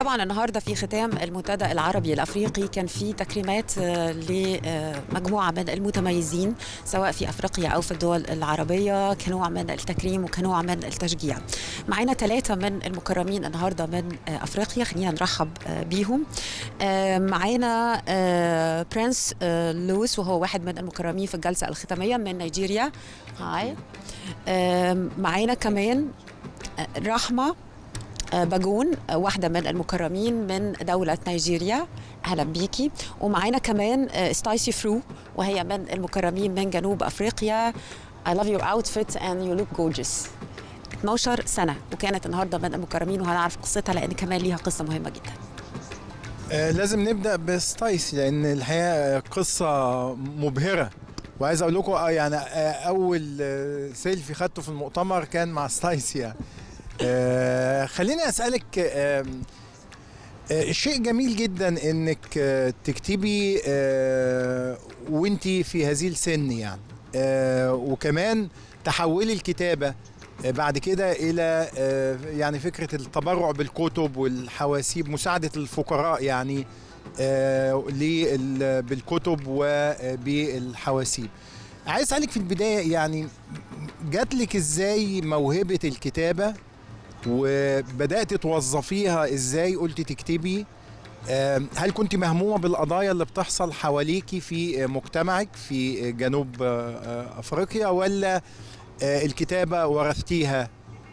طبعا النهارده في ختام المنتدى العربي الافريقي كان في تكريمات آه، لمجموعه من المتميزين سواء في افريقيا او في الدول العربيه كنوع من التكريم وكنوع من التشجيع. معانا ثلاثه من المكرمين النهارده من آه، افريقيا خلينا نرحب آه، بيهم. آه، معانا آه، برنس آه، لويس وهو واحد من المكرمين في الجلسه الختاميه من نيجيريا. هاي. آه، معانا كمان آه، رحمه آه، باجون آه، واحدة من المكرمين من دولة نيجيريا أهلا بيكي ومعانا كمان آه، ستايسي فرو وهي من المكرمين من جنوب أفريقيا I love your outfit and you look gorgeous 12 سنة وكانت النهاردة من المكرمين وهنعرف قصتها لأن كمان ليها قصة مهمة جدا آه، لازم نبدا بستايسي لان الحقيقه قصه مبهره وعايز اقول لكم اه يعني آه، اول آه، سيلفي خدته في المؤتمر كان مع ستايسي يعني. آه، خليني اسالك آه، آه، شيء جميل جدا انك آه، تكتبي آه، وانتي في هذه السن يعني آه، وكمان تحولي الكتابه آه، بعد كده الى آه، يعني فكره التبرع بالكتب والحواسيب مساعده الفقراء يعني آه، لل- بالكتب وبالحواسيب عايز اسالك في البدايه يعني جات لك ازاي موهبه الكتابه وبدات توظفيها ازاي قلتي تكتبي آم، هل كنت مهمومه بالقضايا اللي بتحصل حواليكي في مجتمعك في جنوب آه، آه، افريقيا ولا آه، الكتابه ورثتيها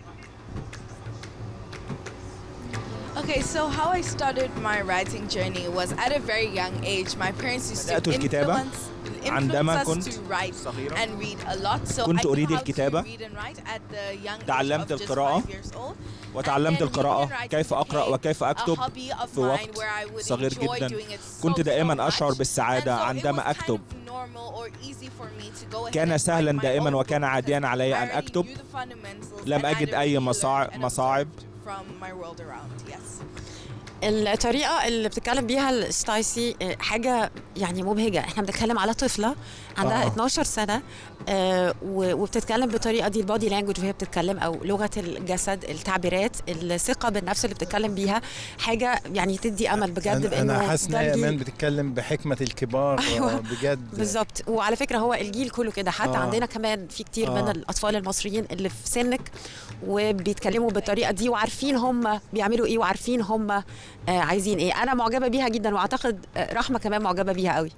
Okay, so how I started my writing journey was at a very young age. My parents used to بدأت الكتابة influence, عندما influence us كنت to write صغيرا and read a lot. So كنت I knew أريد how to الكتابة. read and write at the young age تعلمت of just القراءة. five years old. وتعلمت And then القراءة reading and writing كيف أقرأ became وكيف a أكتب hobby of في mine وقت where I would صغير enjoy جدا doing it so, كنت so دائما أشعر much. بالسعادة And so it عندما was kind أكتب of normal or easy for me to go ahead كان and سهلا write my دائما own وكان book عاديا because علي I أن already أكتب knew the fundamentals لم and I أجد had أي already مصاع- learned and مصاعب. observed from my world around. Yes. الطريقة اللي بتتكلم بيها الستايسي آه، حاجة يعني مبهجة احنا بنتكلم على طفلة عندها آه. آه. 12 سنة آه، و- وبتتكلم بالطريقة دي البادي لانجوج وهي بتتكلم او لغة الجسد التعبيرات الثقة بالنفس اللي بتتكلم بيها حاجة يعني تدي امل بجد انا, بانه أنا حاسس ده انها الجيل- ايمان بتتكلم بحكمه الكبار أيوة. آه، بجد بالظبط وعلى فكره هو الجيل كله كده حتى آه. آه. عندنا كمان في كتير آه. آه. من الاطفال المصريين اللي في سنك وبيتكلموا بالطريقه دي وعارفين هم بيعملوا ايه وعارفين هم آه عايزين ايه انا معجبه بيها جدا واعتقد آه، رحمه كمان معجبه بيها قوي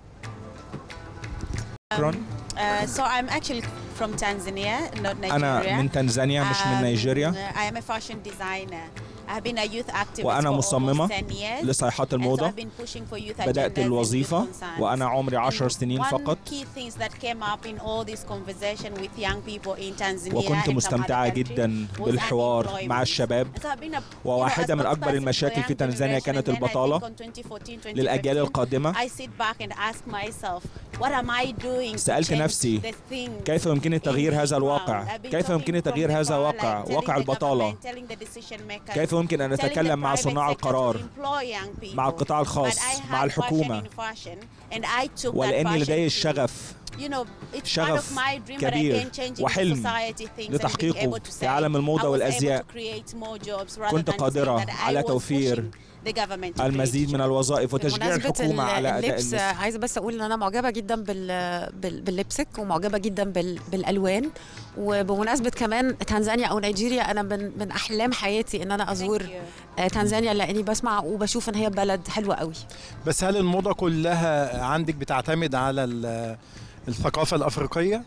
شكرا Uh, so I'm actually from Tanzania, not Nigeria. أنا من تنزانيا مش من Um, نيجيريا I am a fashion designer. I've been a youth activist وأنا for مصممة almost 10 years. لصيحات And so الموضة I've been pushing for youth بدأت agendas and youth الوظيفة concerns. وأنا عمري عشر And سنين one فقط key things that came up in all this conversation with young people in Tanzania وكنت and some مستمتعة other جدا countries was بالحوار unemployment. مع الشباب And so I've been a- you know, وواحدة as من a أكبر spokesperson المشاكل for في young تنزانيا generation كانت and then I البطالة think on 2014, للأجيال 2015, القادمة I sit back and ask myself what am I doing to سألت change نفسي the things كيف يمكنني تغيير هذا الواقع كيف يمكنني تغيير هذا الواقع واقع البطالة كيف يمكن أن أتكلم مع صناع القرار مع القطاع الخاص مع الحكومة ولأني لدي الشغف شغف كبير وحلم لتحقيقه في عالم الموضة والأزياء كنت قادرة على توفير المزيد من الوظائف وتشجيع بمناسبة الحكومة على أداء اللبس المثل عايزه بس اقول ان انا معجبه جدا بال... بال... باللبسك ومعجبه جدا بال... بالالوان وبمناسبه كمان تنزانيا او نيجيريا انا من من احلام حياتي ان انا ازور آه، تنزانيا لاني بسمع وبشوف ان هي بلد حلوه قوي بس هل الموضه كلها عندك بتعتمد على ال- الثقافه الافريقيه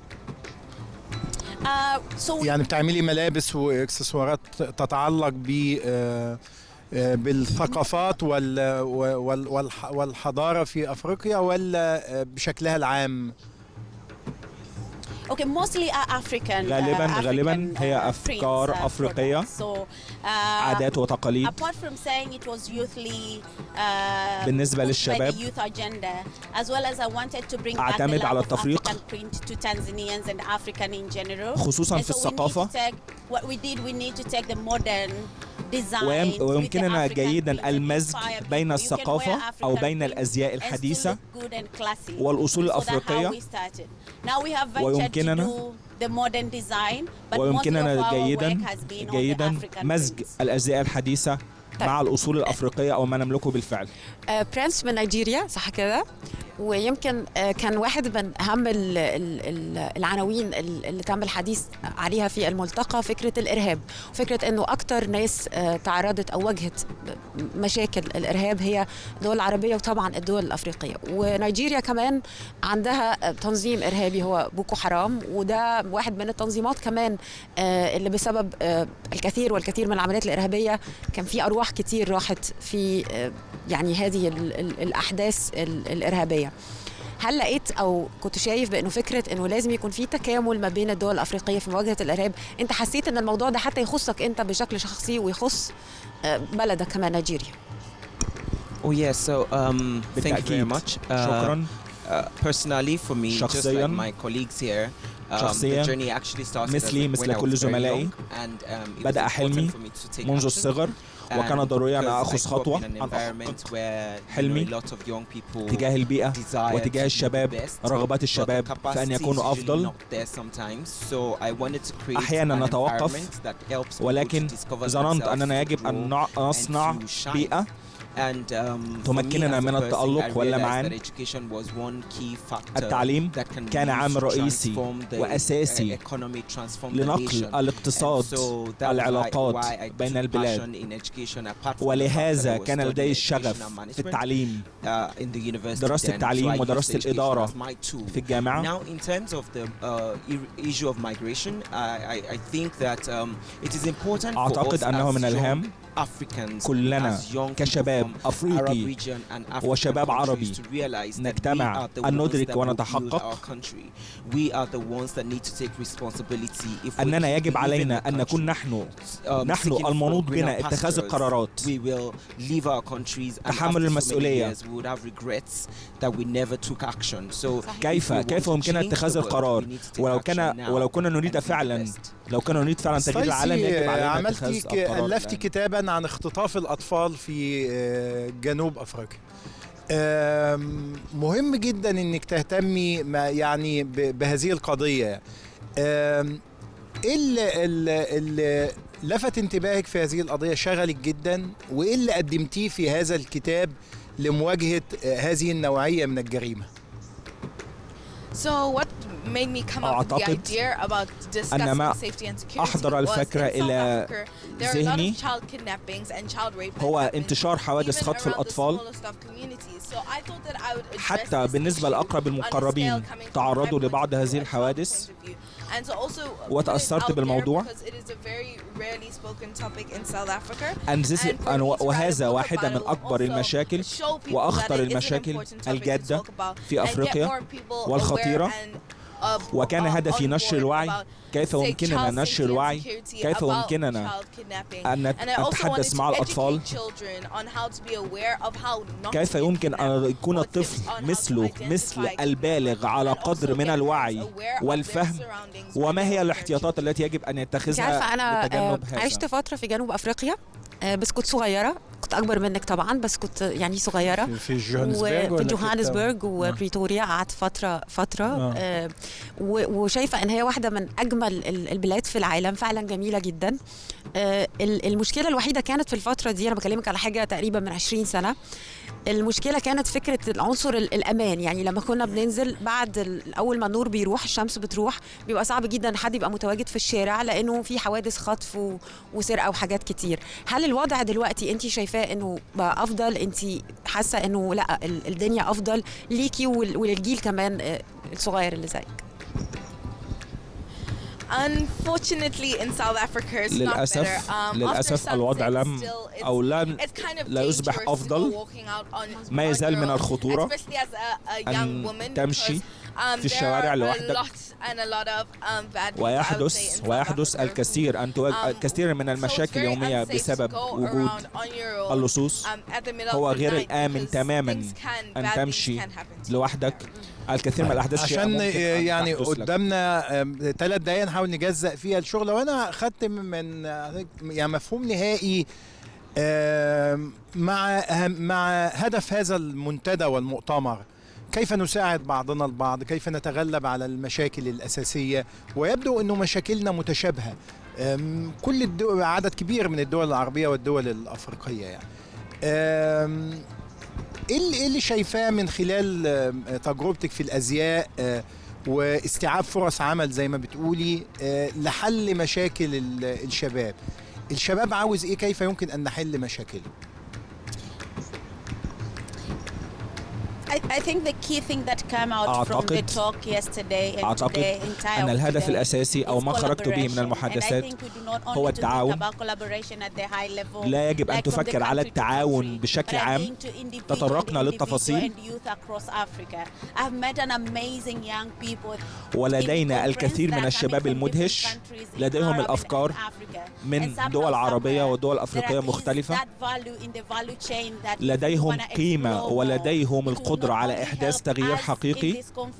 يعني بتعملي ملابس واكسسوارات تتعلق ب آه، آه، بالثقافات وال وال- والح- والحضاره في افريقيا ولا آه، بشكلها العام Okay, mostly are African. غالباً- uh, غالباً African, هي uh, أفكار prints, uh, أفريقية. products. So, uh, عادات وتقاليد Apart from saying it was youthly, uh, بالنسبة pushed by للشباب، the youth agenda, as well as I wanted to bring back the أعتمد love على of التفريق. African print to Tanzanians and African in general. خصوصاً And في so we need to الثقافة. take- what we did, we need to take the modern design ويم- with the ويمكننا African جيدا print to المزج inspire بين people. You can الثقافة wear أو African بين print الأزياء and still الحديثة look good and classy. والأصول So that's how الأفريقية we started. Now we have ventured to ويمكننا- do the modern design, but most of ويمكننا our جيدا work has been on the جيدا African مزج prints. الأزياء الحديثة طيب. مع الاصول الافريقيه او ما نملكه بالفعل آه برنس من نيجيريا صح كده ويمكن آه كان واحد من اهم العناوين اللي تم الحديث عليها في الملتقى فكره الارهاب فكره انه اكثر ناس آه تعرضت او واجهت مشاكل الارهاب هي الدول العربيه وطبعا الدول الافريقيه ونيجيريا كمان عندها تنظيم ارهابي هو بوكو حرام وده واحد من التنظيمات كمان آه اللي بسبب آه الكثير والكثير من العمليات الارهابيه كان في ارواح كتير راحت في آه يعني هذه الاحداث الارهابيه هل لقيت او كنت شايف بانه فكره انه لازم يكون في تكامل ما بين الدول الافريقيه في مواجهه الارهاب انت حسيت ان الموضوع ده حتى يخصك انت بشكل شخصي ويخص بلدك كمان نيجيريا Oh yeah, so um, thank you very much. Uh, شكرا. Uh, personally for me, شخصيا just like my colleagues here, um, شخصيا the journey actually started مثلي مثل when I كل was very زملائي young, and um, it was بدأ important حلمي for me to take منذ action. الصغر وكان And ضروري أن because أخذ I grew up خطوة in an أن environment أحقق where, you know, حلمي a lot of young people تجاه البيئة desire وتجاه to be الشباب the best, رغبات but الشباب the في أن capacity is يكونوا usually أفضل not there sometimes. So I wanted to create أحيانا an نتوقف environment that helps people ولكن to discover ظننت themselves, أننا to يجب أن grow نع- and نصنع to shine. بيئة And, um, for تمكننا me as a من person, التألق I واللمعان. realized that education was one key factor التعليم that can كان be عامل used to رئيسي transform the, وأساسي uh, economy, transform the لنقل nation. الاقتصاد And so that was العلاقات why I بين took البلاد passion in education, apart from the fact that I ولهذا was كان studying لدي education الشغف and في management, التعليم uh, in the university دراسة then. التعليم So I used ودراسة education الإدارة as my tool. في الجامعة Now, in terms of the uh, i- issue of migration, I, I, I think that um, it is important for us أعتقد أنه as من young الهام Africans كلنا as young people كشباب from Arab أفريقي region and African وشباب countries عربي to realize that we نجتمع are the أن ones ندرك that will build ونتحقق our country. We are the ones that need to take responsibility if we أننا keep يجب living in علينا a أن نكون country, نحن um, نحن seeking المنوط for بنا greener اتخاذ pastures, القرارات we will leave our countries and تحمل after so many المسؤولية. years we would have regrets that we never took action. So كيف if we want كيف to يمكننا change اتخاذ the world, القرار we need to take ولو action كان now ولو كنا نريد and be the فعلا best. لو كنا نريد فعلا تغيير العالم ستايسي يجب علينا عملتي اتخاذ ك- القرار ألفتي الآن. كتابا عن اختطاف الأطفال في آه، جنوب أفريقيا آم، مهم جدا انك تهتمي ما يعني ب- بهذه القضيه آم، ايه اللي, اللي, اللي لفت انتباهك في هذه القضيه شغلك جدا وايه اللي قدمتيه في هذا الكتاب لمواجهه آه، هذه النوعيه من الجريمه So what made me come up with the أعتقد idea about discussing ما safety and security أحضر was الفكرة in South إلى Africa, there are a lot ذهني of child kidnappings and child rape that هو happen انتشار حوادث even خطف around the الأطفال smallest of communities. So I thought that I would address حتى this بالنسبة issue لأقرب on a المقربين scale coming from تعرضوا my point لبعض of view, هذه a child الحوادث point of view. And to also put it وتأثرت out there بالموضوع. because it is a very rarely spoken topic in South Africa. And this is- And for me to write a وهذا book واحدة about من it will أكبر also المشاكل show people وأخطر that it is an المشاكل important topic to الجادة talk about في and get أفريقيا more people والخطيرة. aware and, uh, وكان uh, هدفي on نشر board الوعي about كيف say يمكننا child نشر safety and الوعي security كيف about يمكننا child kidnapping. أن And I also نتحدث wanted مع to الأطفال educate children on how to be aware of how not كيف to get يمكن أن kidnapped, يكون or tips الطفل on how to مثله identify مثل kidnappers, البالغ على and قدر also من get الوعي parents aware of their والفهم surroundings وما when هي they're الاحتياطات التي يجب أن انت عارفه يتخذها انا لتجنب آه، هذا عشت فتره في جنوب افريقيا آه، بس كنت صغيره كنت اكبر منك طبعا بس كنت يعني صغيره في- في جوهانسبرج وفي ولا جوهانسبرج آه. وبريتوريا قعدت فتره فتره آه. آه، و- وشايفه ان هي واحده من اجمل ال- البلاد في العالم فعلا جميله جدا آه، ال- المشكله الوحيده كانت في الفتره دي انا بكلمك على حاجه تقريبا من 20 سنه المشكله كانت فكره العنصر ال- الامان يعني لما كنا بننزل بعد ال- اول ما النور بيروح الشمس بتروح بيبقى صعب جدا ان حد يبقى متواجد في الشارع لانه في حوادث خطف و- وسرقه وحاجات كتير هل الوضع دلوقتي انت شايفاه انه بقى افضل انت حاسه انه لا ال- الدنيا افضل ليكي وال- وللجيل كمان آه، الصغير اللي زيك Unfortunately, in South Africa, it's not للأسف better. Um, للأسف after الوضع sunset, لم still, it's- أو لن it's kind of لا يصبح dangerous to go أفضل. walking out on- ما on يزال your من own, الخطورة especially as a- a young أن woman, تمشي because, um, في there الشوارع are a لوحدك. lot and a lot of, um, bad people, I would say, ويحدث in South ويحدث Africa الكثير أن تواجه Um, الكثير من So it's المشاكل very اليومية unsafe to بسبب go وجود around on your own, اللصوص um, at the middle هو of the غير night الآمن because تماماً things can- أن bad things تمشي can happen to you. لوحدك الكثير من الأحداث الشيئة عشان ممكن آه، أن يعني تحدث لك. قدامنا ثلاث دقايق نحاول نجزأ فيها الشغل وانا خدت من آه، يعني مفهوم نهائي آم، مع أهم- مع هدف هذا المنتدى والمؤتمر كيف نساعد بعضنا البعض كيف نتغلب على المشاكل الأساسية ويبدو أنه مشاكلنا متشابهة كل الدول عدد كبير من الدول العربيه والدول الافريقيه يعني ايه اللي شايفاه من خلال تجربتك في الازياء واستيعاب فرص عمل زي ما بتقولي لحل مشاكل الشباب الشباب عاوز ايه كيف يمكن ان نحل مشاكله I think the key thing that came out from the talk yesterday and أعتقد today أن الهدف الأساسي أو ما خرجت به من المحادثات هو التعاون لا يجب أن تفكر على التعاون بشكل عام تطرقنا للتفاصيل ولدينا الكثير من الشباب المدهش لديهم الأفكار من دول عربية ودول أفريقية مختلفة لديهم قيمة ولديهم القدرة القدرة على إحداث تغيير حقيقي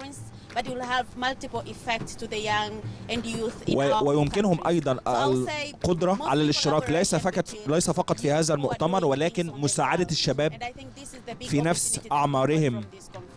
ويمكنهم أيضا القدرة على الاشتراك ليس فقط ليس فقط في هذا المؤتمر ولكن مساعدة الشباب في نفس أعمارهم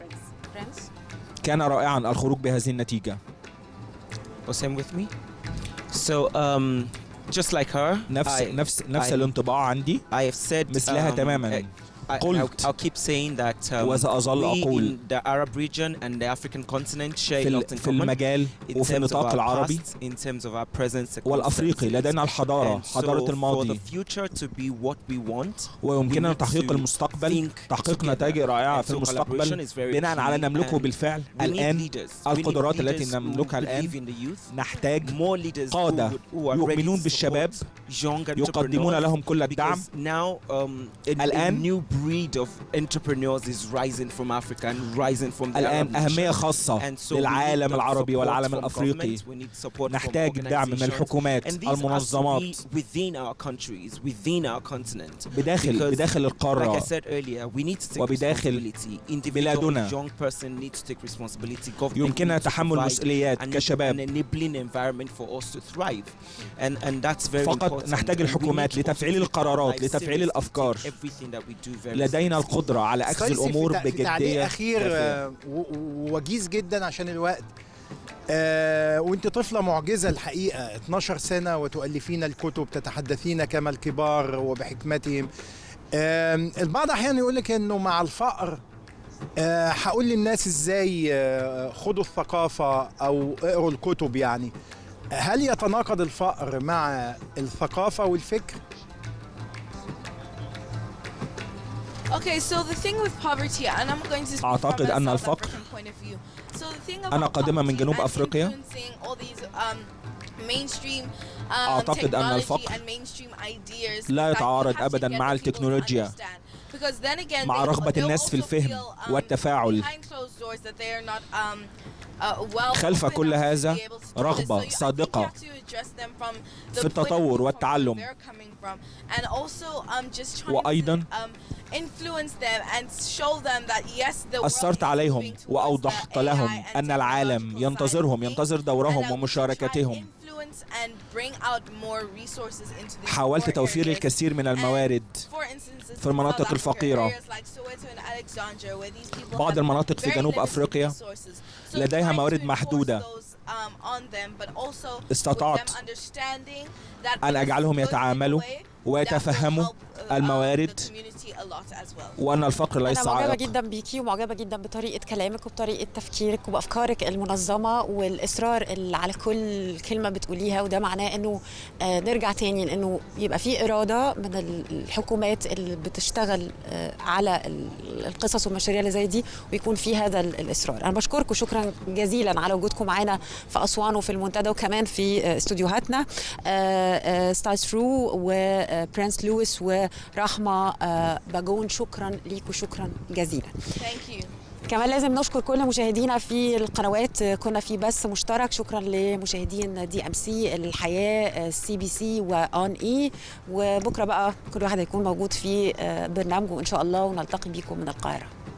كان رائعا الخروج بهذه النتيجة. with me? So um, just like her, نفس I, نفس نفس I, الانطباع عندي I have said, مثلها um, تماما. قلت I'll keep saying that um, وسأظل أقول the Arab region and the African continent share في, في المجال وفي النطاق العربي in terms of our presence والأفريقي لدينا الحضارة حضارة الماضي for the future to be what we want ويمكننا تحقيق المستقبل تحقيق نتائج رائعة في المستقبل بناء على نملكه بالفعل الآن القدرات التي نملكها الآن نحتاج قادة يؤمنون بالشباب يقدمون لهم كل الدعم الآن breed of entrepreneurs is rising from Africa and rising from the الآن أهمية خاصة للعالم العربي والعالم الأفريقي نحتاج دعم من الحكومات المنظمات within our countries within our continent بداخل بداخل القارة وبداخل بلادنا يمكننا تحمل مسؤوليات كشباب فقط نحتاج الحكومات لتفعيل القرارات لتفعيل الأفكار لدينا القدرة على أخذ الأمور بجدية تعليق أخير وجيز جدا عشان الوقت آه وانت طفلة معجزة الحقيقة 12 سنة وتؤلفين الكتب تتحدثين كما الكبار وبحكمتهم آه البعض أحيانا يقول لك إنه مع الفقر آه هقول للناس إزاي آه خدوا الثقافة أو اقروا الكتب يعني هل يتناقض الفقر مع الثقافة والفكر؟ Okay, so the thing with poverty, and I'm going to أعتقد أن الفقر أنا قادمة من جنوب أفريقيا أعتقد أن الفقر لا يتعارض أبدا مع التكنولوجيا مع رغبة الناس في الفهم والتفاعل خلف كل هذا رغبة صادقة في التطور والتعلم وأيضا أثرت عليهم وأوضحت لهم أن العالم ينتظرهم ينتظر دورهم ومشاركتهم حاولت توفير الكثير من الموارد في المناطق الفقيرة بعض المناطق في جنوب أفريقيا لديها موارد محدودة استطعت أن أجعلهم يتعاملوا ويتفهموا الموارد وان الفقر ليس انا معجبه جدا بيكي ومعجبه جدا بطريقه كلامك وبطريقه تفكيرك وبافكارك المنظمه والاصرار اللي على كل كلمه بتقوليها وده معناه انه آه نرجع تاني لانه يبقى في اراده من الحكومات اللي بتشتغل آه على القصص والمشاريع اللي زي دي ويكون في هذا الاصرار انا بشكركم شكرا جزيلا على وجودكم معانا في اسوان وفي المنتدى وكمان في آه استوديوهاتنا ستايلز فرو وبرنس لويس ورحمه باجون شكرا ليكم شكرا جزيلا Thank you. كمان لازم نشكر كل مشاهدينا في القنوات كنا في بث مشترك شكرا لمشاهدين دي ام سي الحياه سي بي سي وان اي وبكره بقى كل واحد هيكون موجود في برنامجه ان شاء الله ونلتقي بيكم من القاهره